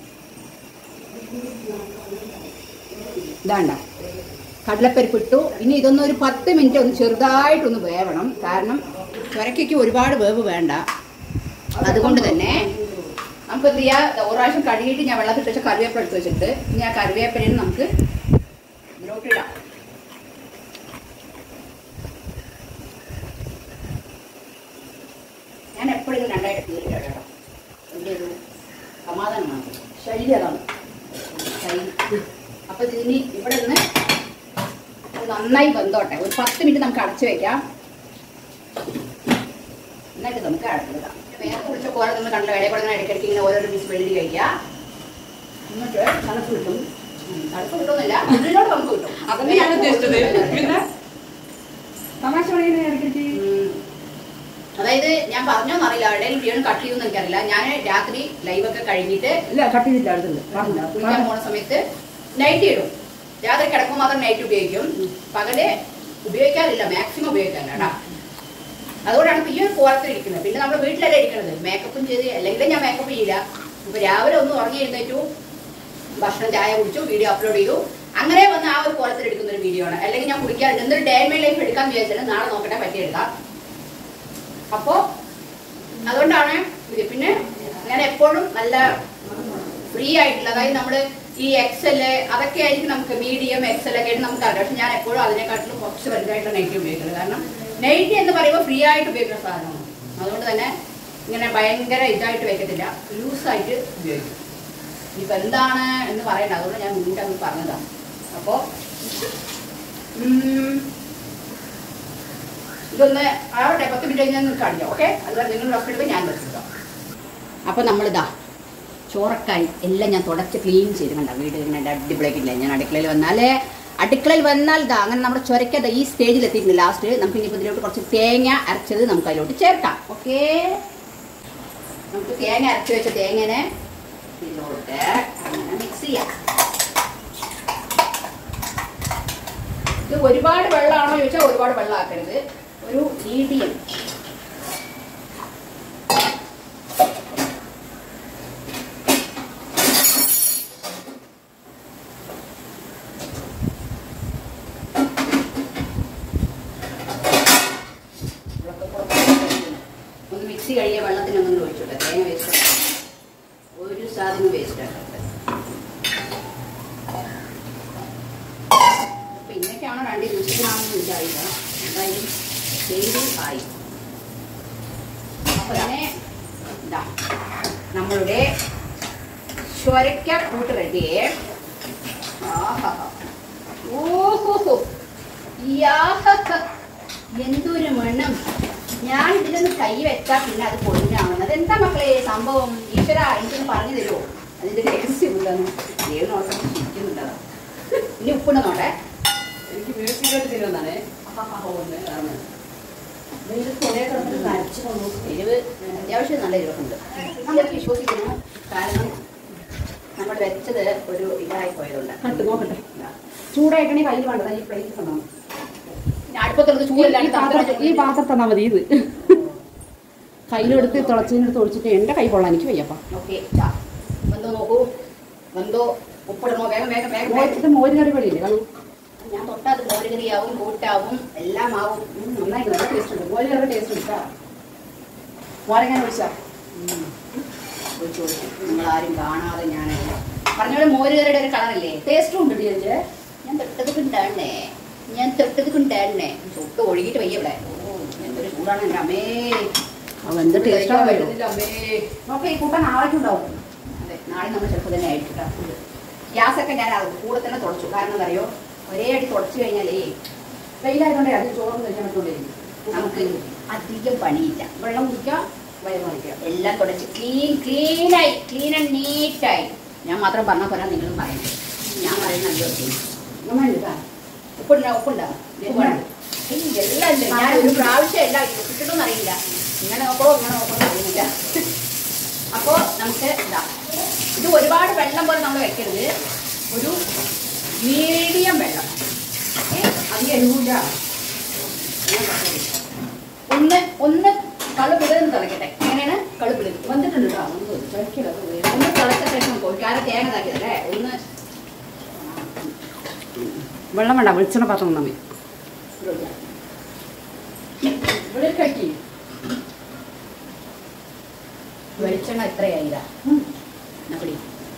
ഇതാണ്ട കടലപ്പരിപ്പ് ഇട്ടു ഇനി ഇതൊന്ന് ഒരു പത്ത് മിനിറ്റ് ഒന്ന് ചെറുതായിട്ടൊന്ന് വേവണം കാരണം ചുരക്കയ്ക്ക് ഒരുപാട് വേവ് വേണ്ട അതുകൊണ്ട് തന്നെ നമുക്ക് എന്ത് ചെയ്യാം ദാ ഒരു പ്രാവശ്യം കഴുകിയിട്ട് ഞാൻ വെള്ളത്തിൽ വെച്ച കറിവേപ്പില എടുത്ത് വെച്ചിട്ട് ഇനി ആ കറിവേപ്പിലയിൽ നമുക്ക് ഇതിലോട്ട് ഇടാം ഞാൻ എപ്പോഴും ഇത് രണ്ടായിട്ട് കീറില്ല കേട്ടോ എൻ്റെ ഒരു സമാധാനമാണ് ശൈലി അതാണ് ശൈലി അപ്പൊ ഇതിനി ഇവിടെ നിന്ന് ഇത് നന്നായി വെന്തോട്ടെ ഒരു പത്ത് മിനിറ്റ് നമുക്ക് അടച്ചു വെക്കാം എന്നിട്ട് നമുക്ക് അടച്ചിടാം വേറെ കുറിച്ച് കുറെ നമ്മൾ കണ്ടോ ഇടയിൽ കൂടെ ഇങ്ങനെ ഇടയ്ക്കിടയ്ക്ക് ഇങ്ങനെ ഓരോരോ പീസ് വെള്ളി കഴിക്കാം എന്നിട്ട് തണുപ്പ് കിട്ടും ഉം, തണുപ്പ് കിട്ടുന്നില്ല ഉള്ളിലോട്ട് നമുക്ക് കിട്ടും അതന്നെ ഞാൻ ഉദ്ദേശിച്ചത് പിന്നെ തമാശ പറയുന്ന ഇടയ്ക്ക് ഉം. അതായത് ഞാൻ പറഞ്ഞോന്ന് അറിയില്ല എവിടെയും വീണ്ടും കട്ട് ചെയ്യുമെന്ന് എനിക്കറിയില്ല ഞാൻ രാത്രി ലൈവ് ഒക്കെ കഴിഞ്ഞിട്ട് ഇല്ല കട്ട് ചെയ്തില്ല അടുത്തുണ്ട് കുളിക്കാൻ പോണ സമയത്ത് നൈറ്റ് ഇടും രാത്രി കിടക്കുമ്പോൾ മാത്രം നൈറ്റ് ഉപയോഗിക്കും പകല് ഉപയോഗിക്കാറില്ല മാക്സിമം ഉപയോഗിക്കാറില്ല കേട്ടോ അതുകൊണ്ടാണ് ഇപ്പൊ ഈ ഒരു കോലത്തിൽ ഇരിക്കുന്നത് പിന്നെ നമ്മൾ വീട്ടിലല്ലേ ഇരിക്കുന്നത് മേക്കപ്പും ചെയ്ത് അല്ലെങ്കിൽ ഞാൻ മേക്കപ്പ് ചെയ്യില്ല ഇപ്പൊ രാവിലെ ഒന്ന് ഉറങ്ങി എഴുന്നേറ്റു ഭക്ഷണം ചായ കുടിച്ചു വീഡിയോ അപ്ലോഡ് ചെയ്തു അങ്ങനെ വന്ന് ആ ഒരു കോലത്തിൽ എടുക്കുന്ന ഒരു വീഡിയോ ആണ് അല്ലെങ്കിൽ ഞാൻ കുടിക്കാറുണ്ട് എന്തൊരു ഡേ മൈ ലൈഫ് എടുക്കാന്ന് വിചാരിച്ചാൽ നാളെ നോക്കട്ടെ പറ്റിയെടുക്കാം അപ്പോ അതുകൊണ്ടാണ് ഇത് പിന്നെ ഞാൻ എപ്പോഴും നല്ല ഫ്രീ ആയിട്ടുള്ള അതായത് നമ്മള് ഈ എക്സല് അതൊക്കെ ആയിരിക്കും നമുക്ക് മീഡിയം എക്സൽ ഒക്കെ ആയിട്ട് നമുക്ക് അറിയാം പക്ഷെ ഞാൻ എപ്പോഴും അതിനെക്കാട്ടിലും കുറച്ച് വലുതായിട്ടുള്ള നെറ്റ് ഉപയോഗിക്കുന്നത് കാരണം നെറ്റ് എന്ന് പറയുമ്പോൾ ഫ്രീ ആയിട്ട് ഉപയോഗിക്കുന്ന സാധനമാണ് അതുകൊണ്ട് തന്നെ ഇങ്ങനെ ഭയങ്കര ഇതായിട്ട് വെക്കത്തില്ല ലൂസായിട്ട് ഉപയോഗിക്കും ഇപ്പൊ എന്താണ് എന്ന് പറയണ്ട അതുകൊണ്ട് ഞാൻ മുന്നിട്ട് അങ്ങ് പറഞ്ഞതാണ് അപ്പോ ഉം, ഇതൊന്ന് ആവട്ടെ പത്ത് മിനിറ്റ് കഴിഞ്ഞാൽ നിങ്ങൾക്ക് കാണിക്കാം ഓക്കെ അതുപോലെ നിങ്ങൾ റെസ്റ്റ് എടുക്കുക ഞാൻ റെസ്റ്റ് എടുക്കാം അപ്പോൾ നമ്മളിതാ ചോറക്കായി എല്ലാം ഞാൻ തുടച്ച് ക്ലീൻ ചെയ്ത് കണ്ട വീട് ഇങ്ങനെ അടിപൊളിയാക്കിയില്ല ഞാൻ അടുക്കളയിൽ വന്നാൽ അടുക്കളയിൽ വന്നാൽ ഇതാ അങ്ങനെ നമ്മുടെ ചുരക്കത ഈ സ്റ്റേജിൽ എത്തിയിട്ടുണ്ട് ലാസ്റ്റ് നമുക്ക് ഇനിയിപ്പോൾ ഇതിലോട്ട് കുറച്ച് തേങ്ങ അരച്ചത് നമുക്ക് അതിലോട്ട് ചേർക്കാം ഓക്കെ നമുക്ക് തേങ്ങ അരച്ച് വെച്ച തേങ്ങനെ ഇതിലോട്ട് അങ്ങനെ മിക്സ് ചെയ്യാം ഇത് ഒരുപാട് വെള്ളമാണോ ചോദിച്ചാൽ ഒരുപാട് വെള്ളം ആക്കരുത് ഒരു മീഡിയം മിക്സി കഴിയ വെള്ളത്തിനൊന്നും ഒഴിച്ചോട്ടെ തേങ്ങ വേസ്റ്റ് ഒരു സാധനം വേസ്റ്റ് ആക്കട്ടെ അപ്പൊ ഇന്നൊക്കെയാണോ രണ്ട് ദിവസത്തിനാണെന്ന് എനിക്കറിയില്ല എന്തായാലും ചെയ്ത് ആയി അപ്പൊ തന്നെ ഇതാ നമ്മളുടെ ചൊരക്ക കൂട്ട് റെഡിയേ ആഹാ ഓഹോ യാഹ എന്തൊരു മണം ഞാൻ ഇതിലൊന്ന് കൈ വെച്ചാൽ പിന്നെ അത് പൊളിഞ്ഞാവുന്നത് എന്താ മക്കളെ സംഭവം ഈശ്വര എനിക്കൊന്ന് പറഞ്ഞു തരുമോ അതിന്റെ രഹസ്യം എന്താന്ന് ഏഴ് ദിവസം ഇരിക്കുന്നുണ്ടോ ഇനി ഉപ്പിട നോട്ടെ എനിക്ക് വീട്ടിലോട്ട് തരുമെന്നാണേ എരിവ് അത്യാവശ്യം നല്ല എരിവുണ്ട് ഇതൊക്കെ വിശ്വസിക്കുന്നു കാരണം നമ്മൾ വെച്ചത് ഒരു ഇതായി പോയതുകൊണ്ട് കട്ട് നോക്കട്ടെ ചൂടായിക്കണേ കയ്യിൽ വേണ്ടത് ഈ പ്ലേറ്റ് തന്നാ പിന്നെ അടുപ്പത്തുള്ളത് ഈ ചൂടില്ലാണ്ട് പാത്രം ഈ പാത്രം തന്നാ മതി ഇത് കയ്യിലെടുത്ത് തിളച്ചതിനെടുത്ത് ഒഴിച്ചിട്ട് എന്റെ കൈ കൊള്ളാൻ എനിക്ക് വയ്യപ്പാ ഓക്കെ വന്നോ നോക്കൂ വന്നോ ഉപ്പിടണോ വേഗം വേഗം വേഗം വേഗം ഇത് മോര് കറി പൊടിയില്ലേ കാണൂ ഞാൻ തൊട്ടത് മോരുകറിയാവും കൂട്ടാവും എല്ലാം ആവും ഉം, നന്നായിട്ട് നല്ല ടേസ്റ്റ് ഉണ്ട് മോര് കറി ടേസ്റ്റ് ഉണ്ട് കേട്ടോ മോരെങ്ങനെ ഒഴിച്ചാ ഒഴിച്ചു കൊടുക്കും നിങ്ങൾ ആരും കാണാതെ ഞാൻ പറഞ്ഞോളെ മോരുകറിയുടെ ഒരു കളറില്ലേ ടേസ്റ്റും ഉണ്ട് ടീച്ചേ ഞാൻ തൊട്ടത് കൊണ്ടാണേ ഞാൻ തൊട്ടത് കൊണ്ടാണേ തൊട്ട് ഒഴുകിയിട്ട് വയ്യ ഇവിടെ ഓ എന്തൊരു ചൂടാണ് എൻ്റെ അമ്മേ അവ എന്ത് ടേസ്റ്റാണ് പറ്റുന്നില്ല അമ്മേ നോക്കെ ഈ കൂട്ടാൻ നാളേക്കുണ്ടാവും അതെ നാളെ നമ്മൾ ചിലപ്പോൾ തന്നെ ആയിട്ടാ ഗ്യാസൊക്കെ ഞാൻ അത് കൂടെ തന്നെ തുടച്ചു കാരണം എന്താ അറിയോ ഒരേ അടി തുടച്ചു കഴിഞ്ഞാലേ വെയിലായതുകൊണ്ടേ അത് ചോറും കഴിക്കാൻ പറ്റുള്ളൂ നമുക്ക് അധികം പണിയില്ല വെള്ളം കുടിക്കാം വയറ് കഴിക്കാം എല്ലാം തുടച്ച് ക്ലീൻ ക്ലീനായി ക്ലീൻ ആൻഡ് നീറ്റായി ഞാൻ മാത്രം പറഞ്ഞാൽ പോരാ നിങ്ങളും പറയണ്ടേ ഞാൻ പറയുന്നല്ലോ നന്നായിട്ട് കേട്ടോ ഉപ്പുണ്ടാ ഉപ്പുണ്ടാ ഉപ്പുണ്ട്. എല്ലാം ഉണ്ട് ഞാൻ ഒരു പ്രാവശ്യം എല്ലാം കിട്ടണമെന്ന് അറിയില്ല ഇങ്ങനെ നോക്കണോ ഇങ്ങനെ നോക്കണോ അറിയില്ല അപ്പോ നമുക്ക് ഇതാ ഇത് ഒരുപാട് വെള്ളം പോലെ നമ്മൾ വെക്കരുത് ഒരു മീഡിയം വെള്ളം ഏ, അധികം എരിവില്ല ഒന്ന് ഒന്ന് കളുപിടുന്ന് തിളക്കട്ടെ എങ്ങനെയാണ് കളുപിടുന്നത് വന്നിട്ടുണ്ട് കേട്ടോ നമുക്ക് കഴിക്കില്ല ഒന്ന് തിളച്ച ശേഷം നമുക്ക് കാരണം തേങ്ങ ഇതാക്കിയതല്ലേ ഒന്ന് വെള്ളം വേണ്ട വെളിച്ചെണ്ണ പാത്രം തന്നാൽ മതി ഇവിടെ കഴിക്കി വെളിച്ചെണ്ണ എത്രയായില്ല നപ്പടി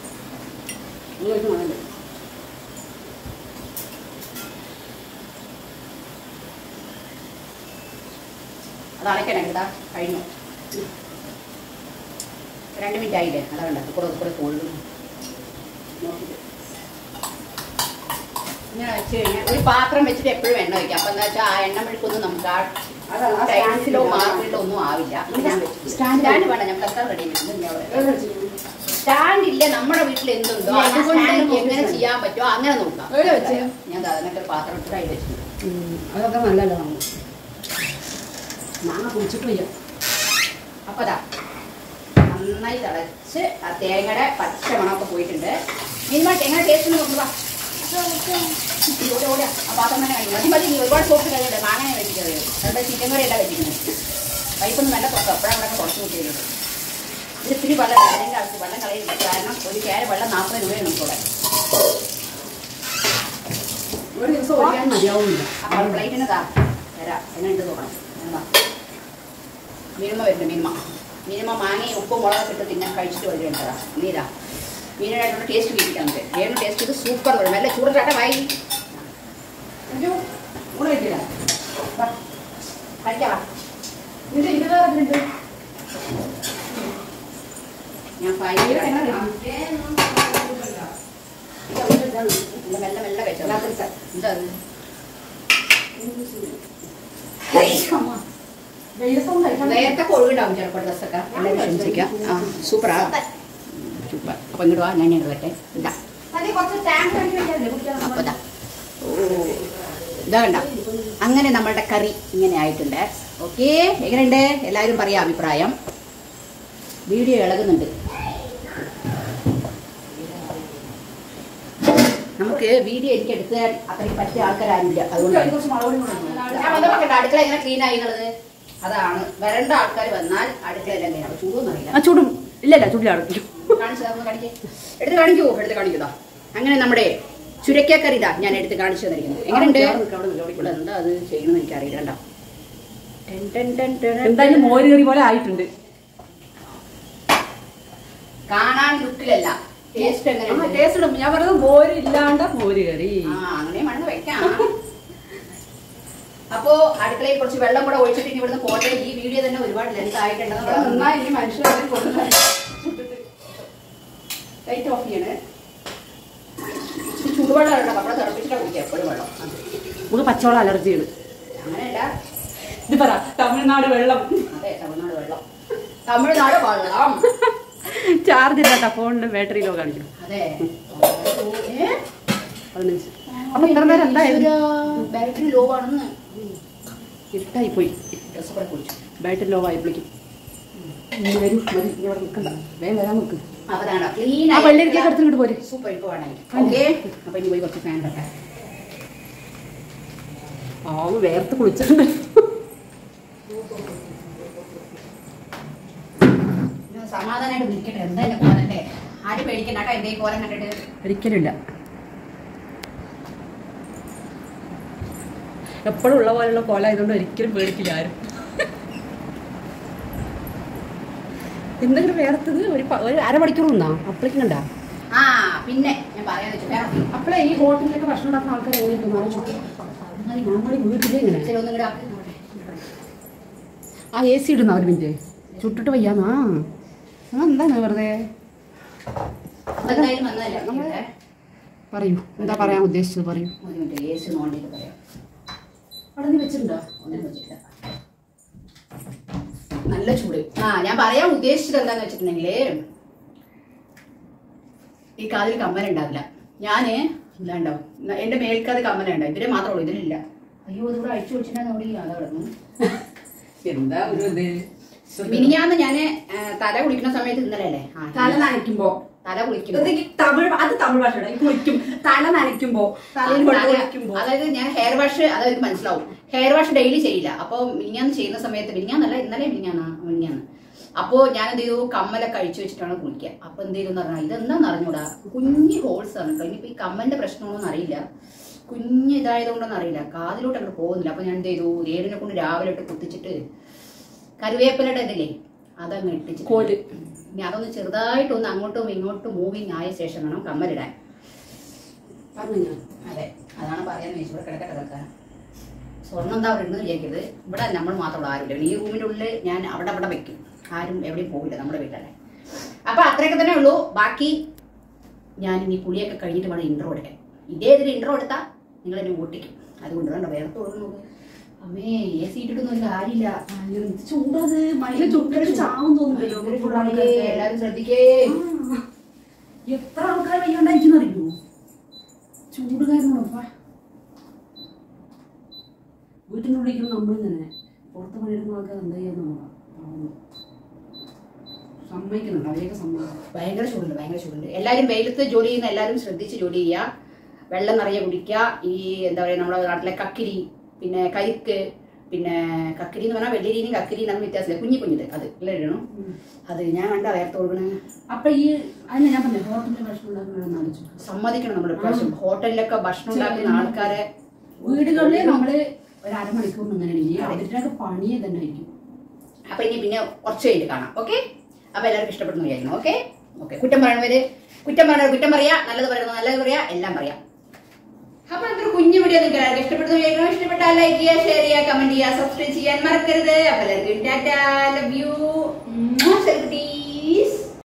അത് അടയ്ക്കണേ കേട്ടാ കഴിഞ്ഞു രണ്ട് മിനിറ്റ് ആയില്ലേ അതാ വേണ്ട കൂടെ കൂടെ കൊള്ളുന്നു ഇങ്ങനെ വെച്ച് കഴിഞ്ഞാൽ ഒരു പാത്രം വെച്ചിട്ട് എപ്പോഴും എണ്ണ വയ്ക്കാം അപ്പം എന്താ വെച്ചാൽ ആ എണ്ണ മെഴുക്കൊന്നും നമുക്ക് ആ ടൈൽസിലോ മാർബിളിലോ ഒന്നും ആവില്ല അപ്പൊ ഞാൻ വെച്ചിട്ടുണ്ട്. സ്റ്റാൻഡ് സ്റ്റാൻഡ് വേണ്ട ഞാൻ തക്കാൻ റെഡി സ്റ്റാൻഡ് ഇല്ല നമ്മുടെ വീട്ടിൽ എന്തുണ്ടോ ഇല്ല, ഞാൻ അതുകൊണ്ട് stand നോക്കി എങ്ങനെ വെച്ചതാണ്. ചെയ്യാൻ പറ്റുമോ അങ്ങനെ നോക്കാം എവിടെ വെച്ച്? ഞാൻ ദാ അതിനൊക്കെ ഒരു പാത്രം ഇട്ടിട്ട് അതിൽ വെച്ചിട്ടുണ്ട് അതൊക്കെ നല്ലല്ലോ നമ്മൾ മാങ്ങ കുടിച്ചിട്ട് വയ്യ അപ്പൊ ദാ നന്നായി തിളച്ച് ആ തേങ്ങയുടെ പച്ച മണമൊക്കെ പോയിട്ടുണ്ട് മിനിമം എങ്ങനെ ടേസ്റ്റ് നോക്കുക ഓടി ഓടി ആ പാത്രം തന്നെ കഴിക്കും മതി മതി നീ ഒരുപാട് സോപ്പ് കഴിയട്ടെ മാങ്ങനെ വെച്ചിട്ട് അവിടെ ചിക്കൻ കറി എല്ലാം വെച്ചിരിക്കുന്നത് പൈപ്പൊന്നും നല്ല തുറക്കും അപ്പോഴാണ് അവിടെ കുറച്ച് കൂട്ടിയത് ഇത് ഇത്തിരി വെള്ളം അതിൻ്റെ ആവശ്യം വെള്ളം കളയില്ല കാരണം ഒരു ക്യാര വെള്ളം നാൽപ്പത് രൂപയാണ് നമുക്കിവിടെ ഒരു ദിവസം ഒഴിക്കാൻ മതിയാവുന്നില്ല അപ്പോൾ പ്ലേറ്റിന് താ തരാം എന്നുണ്ട് നോക്കണം എന്താ മിനിമം വരുന്നുണ്ട് മിനിമം മിനിമം മാങ്ങയും ഉപ്പും മുളകൊക്കെ ഇട്ട് തിന്നാൻ കഴിച്ചിട്ട് വരുന്നുണ്ടതാ നീതാ മീനായിട്ടുള്ള ടേസ്റ്റ് വീട്ടിക്കാൻ നമുക്ക് വേഗം ടേസ്റ്റ് ചെയ്ത് സൂപ്പർ വരും നല്ല ചൂടിട്ടാട്ടെ വായി അയ്യോ കൂടെ കഴിക്കില്ല കഴിക്കാം നിന്റെ ഇരുപതാറുണ്ട് ഞാൻ ഫൈ മെല്ലെ മെല്ലെ കഴിച്ചോ എന്താ അത് വെയിലത്തൊന്നും കഴിക്കാൻ നേരത്തെ കൊഴുകുണ്ടാവും ചിലപ്പോൾ ഡ്രസ്സൊക്കെ എല്ലാവരും ക്ഷമിച്ചിരിക്കാം ആ സൂപ്പറാ സൂപ്പർ അപ്പം ഇങ്ങോട്ട് വാ ഞാൻ ഇങ്ങോട്ട് വരട്ടെ ഇതാ അതെ കുറച്ച് ടാങ്ക് കഴുകി വെക്കാറില്ലേ കുടിക്കാൻ അപ്പൊ ദാ. ഓ ഇതാ കണ്ട അങ്ങനെ നമ്മളുടെ കറി ഇങ്ങനെ ആയിട്ടുണ്ട് ഓക്കെ എങ്ങനെയുണ്ട് എല്ലാവരും പറയാം അഭിപ്രായം വീഡിയോ ഇളകുന്നുണ്ട് നമുക്ക് വീഡിയോ എനിക്ക് എടുത്ത് തരാൻ അത്രയും പറ്റിയ ആൾക്കാരാരില്ല അതുകൊണ്ട് കുറച്ച് മുളക് പൊടി കൂടെ ഇടണം. ഞാൻ വന്നപ്പോ കണ്ട അടുക്കള എങ്ങനെ ക്ലീൻ ആയി എന്നുള്ളത് അതാണ് വരണ്ട ആൾക്കാർ വന്നാൽ അടുക്കള എല്ലാം ക്ലീൻ ആവും ചൂടൊന്നും അറിയില്ല ആ ചൂടും ഇല്ലല്ല ചൂടിലടക്കും കാണിച്ചു തരാമോ? കാണിക്കേ എടുത്ത് കാണിക്കൂ എടുത്ത് കാണിക്കുന്നോ അങ്ങനെ നമ്മുടെ ചുരക്കക്കറി ഇതാ ഞാൻ എടുത്ത് കാണിച്ചു തന്നിരിക്കുന്നത് എങ്ങനെയുണ്ട് അവിടെ നിൽക്ക്, അവിടെ നിൽക്ക്, അവിടെ ഇവിടെ എന്താ അത് ചെയ്യണമെന്ന് എനിക്കറിയില്ല കണ്ടോ ടെൻ ടെൻ ടെൻ ടെൻ. എന്തായാലും മോര് കറി പോലെ ആയിട്ടുണ്ട് കാണാൻ ലുക്കിലല്ല ടേസ്റ്റ് എങ്ങനെ ടേസ്റ്റ് ഇടും ഞാൻ പറഞ്ഞത് മോര് ഇല്ലാണ്ട മോര് കറി ആ അങ്ങനെ മണ്ണ് വെക്കാം അപ്പോ അടുക്കളയിൽ കുറച്ച് വെള്ളം കൂടെ ഒഴിച്ചിട്ട് ഇനി ഇവിടുന്ന് പോട്ടെ ഈ വീഡിയോ തന്നെ ഒരുപാട് ലെങ്ത് ആയിട്ടുണ്ടെന്ന് നന്നായി ഇനി മനുഷ്യർ ലൈറ്റ് ഓഫ് ചെയ്യണേ ഇച്ചിരി ചൂടുവെള്ളം ഇടണം നമ്മുടെ തിളപ്പിച്ചിട്ടാ കുടിക്കുക എപ്പോഴും വെള്ളം അത്. നമുക്ക് പച്ചവെള്ളം അലർജിയാണ് അങ്ങനെയല്ല ഇത് പറ തമിഴ്നാട് വെള്ളം അതെ തമിഴ്നാട് വെള്ളം തമിഴ്നാട് വെള്ളം ചാർജ് ഇല്ലാത്ത ഫോണിന്റെ ബാറ്ററി ലോ കാണിക്കണം അതെ ഏ? പതിനഞ്ച് അപ്പൊ ഇത്ര നേരം എന്തായിരുന്നു ബാറ്ററി ലോ ആണെന്ന് ഇരുട്ടായി പോയി ഡ്രസ് കൂടെ കുടിച്ചു ബാറ്ററി ലോ ആയപ്പോഴേക്കും ഇനി വരൂ മതി ഇനി അവിടെ നിൽക്കണ്ട വേഗം വരാൻ നോക്ക് അതാണ് ക്ലീൻ ആ വെള്ളിരിക്കാൻ എടുത്തിട്ട് പോര് സൂപ്പർ ഇപ്പൊ വേണമെങ്കിൽ ഓക്കെ അപ്പൊ ഇനി പോയി കുറച്ച് ഫാൻ ഇടട്ടെ ആ വേർത്ത് കുളിച്ചിട്ടുണ്ട് ഇത് സമാധാനമായിട്ട് നിൽക്കട്ടെ എന്താ എന്റെ കോലന്റെ ആരും പേടിക്കണ്ട കേട്ടോ എന്റെ ഈ കോലം കണ്ടിട്ട് ഒരിക്കലില്ല എപ്പോഴും ഉള്ള പോലെയുള്ള കോല ആയതുകൊണ്ട് ഒരിക്കലും പേടിക്കില്ല ആരും എന്തെങ്കിലും വേർത്തത് ഒരു പ- ഒരു അരമണിക്കൂർ നിന്നാ അപ്പളേക്കും കണ്ടാ ആ പിന്നെ ഞാൻ പറയാന്ന് വെച്ചു വേറെ അപ്പളേ ഈ ഹോട്ടലിലൊക്കെ ഭക്ഷണം ഉണ്ടാക്കുന്ന ആൾക്കാർ എങ്ങനെയുണ്ട് മറിച്ചു ഞങ്ങൾ വീട്ടിലേ ഇങ്ങനെ ശരി ഒന്നും കൂടെ ആക്കി നോക്കട്ടെ. ആ എ സി ഇടുന്ന ഒരു മിനിറ്റ് ചുട്ടിട്ട് വയ്യാന്നാ ആ എന്താണ് വെറുതെ അപ്പൊ എന്തായാലും വന്നതല്ലേ ഇവിടെ. പറയൂ എന്താ പറയാൻ ഉദ്ദേശിച്ചത് പറയൂ ഒരു മിനിറ്റ് എ സി നോണ്ടിട്ട് പറയാം അവിടെ നീ വെച്ചിട്ടുണ്ടോ ഒന്നും വെച്ചിട്ടില്ല നല്ല ചൂട് ആ ഞാൻ പറയാൻ ഉദ്ദേശിച്ചത് എന്താന്ന് വെച്ചിട്ടുണ്ടെങ്കില് ഈ കാതിൽ കമ്മൽ ഉണ്ടാവില്ല ഞാന് ഇല്ലാണ്ടോ എന്റെ മേൽക്കാത് കമ്മല ഉണ്ടാവും ഇതിന് മാത്രമേ ഉള്ളൂ ഇതിലില്ല അയ്യോ ഇതിവിടെ അഴിച്ചു വെച്ചിട്ടുണ്ടെന്ന് അവിടെ അതാ കിടന്നു എന്താ ഒരു ഇത് മിനിഞ്ഞാന്ന് ഞാന് ആ, തല കുളിക്കുന്ന സമയത്ത് ഇന്നലെ അല്ലേ ആ, തല നനയ്ക്കുമ്പോ തല കുളിക്കുമ്പോ ഇത് ഈ തമിഴ് അത് തമിഴ് ഭാഷയുടെ ഈ കുളിക്കും തല നനയ്ക്കുമ്പോ തലയിൽ വെള്ളം തല- ഒഴിക്കുമ്പോ അതായത് ഞാൻ ഹെയർ വാഷ് അതായത് മനസ്സിലാവും ഹെയർ വാഷ് ഡെയിലി ചെയ്യില്ല അപ്പോൾ മിനിഞ്ഞാന്ന് ചെയ്യുന്ന സമയത്ത് മിനിഞ്ഞാന്നല്ല ഇന്നലെ മിനിഞ്ഞാന്ന് മിനിഞ്ഞാന്ന് അപ്പോൾ ഞാൻ എന്ത് ചെയ്തു കമ്മലൊക്കെ അഴിച്ചു വെച്ചിട്ടാണ് കുളിക്കുക അപ്പോൾ എന്ത് ചെയ്തു പറഞ്ഞാൽ ഇതെന്താന്ന് അറിഞ്ഞൂടാ കുഞ്ഞു ഹോൾസ് ആണ് കേട്ടോ ഇനിയിപ്പോൾ ഈ കമ്മലിന്റെ പ്രശ്നമൊന്നും അറിയില്ല കുഞ്ഞ് ഇതായതുകൊണ്ടൊന്നും അറിയില്ല കാതിലോട്ട് അങ്ങോട്ട് പോകുന്നില്ല അപ്പോൾ ഞാൻ എന്ത് ചെയ്തു രേടിനെ കൊണ്ട് രാവിലെ ഇട്ട് കുത്തിച്ചിട്ട് കരുവേപ്പിലയുടെ ഇതില്ലേ അതങ്ങ് ഇട്ടിച്ച് കോല്. ഇനി അതൊന്ന് ചെറുതായിട്ടൊന്ന് അങ്ങോട്ടും ഇങ്ങോട്ടും മൂവിങ് ആയ ശേഷം വേണം കമ്മലിടാൻ പറഞ്ഞു ഞാൻ അതെ അതാണ് പറയാൻ വെച്ചു ഇവിടെ കിടക്കട്ടെ കിടക്കാൻ സ്വർണ്ണം എന്താ അവിടെ ഇടുന്നത് വിചാരിക്കരുത് ഇവിടെ നമ്മൾ മാത്രമുള്ള ആരുമില്ല ഈ റൂമിൻ്റെ ഉള്ളിൽ ഞാൻ അവിടെ അവിടെ വെക്കും ആരും എവിടെയും പോകില്ല നമ്മുടെ വീട്ടിലല്ലേ അപ്പൊ അത്രയൊക്കെ തന്നെ ഉള്ളൂ ബാക്കി ഞാൻ ഇനി കുളിയൊക്കെ കഴിഞ്ഞിട്ട് വേണം ഇൻട്രോ എടുക്കാൻ ഇതേ ഇതിൽ ഇൻട്രോ എടുത്താൽ നിങ്ങൾ എന്നെ ഓട്ടിക്കും അതുകൊണ്ട് വേണ്ട വേറെ തോന്നുന്നത് അമ്മേ എ സി ഇട്ടിട്ടൊന്നും ഒരു കാര്യമില്ല ചൂടത് മഴ ചുട്ടിട്ട് ചാവും തോന്നുന്നല്ലോ അയ്യോ, എല്ലാവരും ശ്രദ്ധിക്കേ എത്ര ആൾക്കാർ വയ്യാണ്ടായിരിക്കും അറിയോ ചൂട് കാരണം വീട്ടിനുള്ളിൽ നമ്മളിങ്ങനെ പുറത്ത് പണിയെടുക്കുന്ന ആൾക്കാർ എന്താ ചെയ്യുന്നു സമ്മതിക്കുന്നുണ്ട് അവരെയൊക്കെ സമ്മതിക്കും ഭയങ്കര ചൂടുണ്ട് ഭയങ്കര ചൂടുണ്ട് എല്ലാവരും വെയിലത്ത് ജോലി ചെയ്യുന്ന എല്ലാവരും ശ്രദ്ധിച്ച് ജോലി ചെയ്യുക വെള്ളം നിറയെ കുടിക്കുക ഈ എന്താ പറയുക നമ്മുടെ നാട്ടിലെ കക്കിരി പിന്നെ കരിക്ക് പിന്നെ കക്കിരി എന്ന് പറഞ്ഞാൽ വെള്ളിരിയും കക്കിരി നമ്മൾ വ്യത്യാസമില്ല കുഞ്ഞു കുഞ്ഞിത് അത് എല്ലാം ഇടണം അത് ഞാൻ കണ്ട വേർത്തൊഴുകണ അപ്പൊ ഈ അതിന് ഞാൻ പറഞ്ഞു ഹോട്ടലിൽ ഭക്ഷണം ഉണ്ടാക്കുന്ന ആലോചിച്ചു സമ്മതിക്കണം നമ്മൾ ഇപ്രാവശ്യം ഹോട്ടലിലൊക്കെ ഭക്ഷണം ഉണ്ടാക്കുന്ന ആൾക്കാരെ വീടുകളിൽ നമ്മള് ഒരു അരമണിക്കൂർ ഇങ്ങനെയാണെങ്കിൽ അവരുടെയൊക്കെ പണിയെ തന്നെ ആയിരിക്കും അപ്പൊ ഇനി പിന്നെ കുറച്ച് കഴിഞ്ഞിട്ട് കാണാം ഓക്കെ അപ്പൊ എല്ലാവർക്കും ഇഷ്ടപ്പെടുന്നു വിചാരിക്കുന്നു ഓക്കെ ഓക്കെ കുറ്റം പറയണവര് കുറ്റം പറയണവർ കുറ്റം പറയാ നല്ലത് പറയുന്നത് നല്ലത് പറയാ എല്ലാം പറയാം അപ്പൊ അതൊരു കുഞ്ഞു വീഡിയോ നിങ്ങൾക്ക് എല്ലാവർക്കും ഇഷ്ടപ്പെടുന്നു വിചാരിക്കുന്നു ഇഷ്ടപ്പെട്ടാൽ ലൈക്ക് ചെയ്യുക ഷെയർ ചെയ്യുക കമന്റ് ചെയ്യുക സബ്സ്ക്രൈബ് ചെയ്യാൻ മറക്കരുത് അപ്പൊ എല്ലാവർക്കും ടാറ്റ ലവ് യു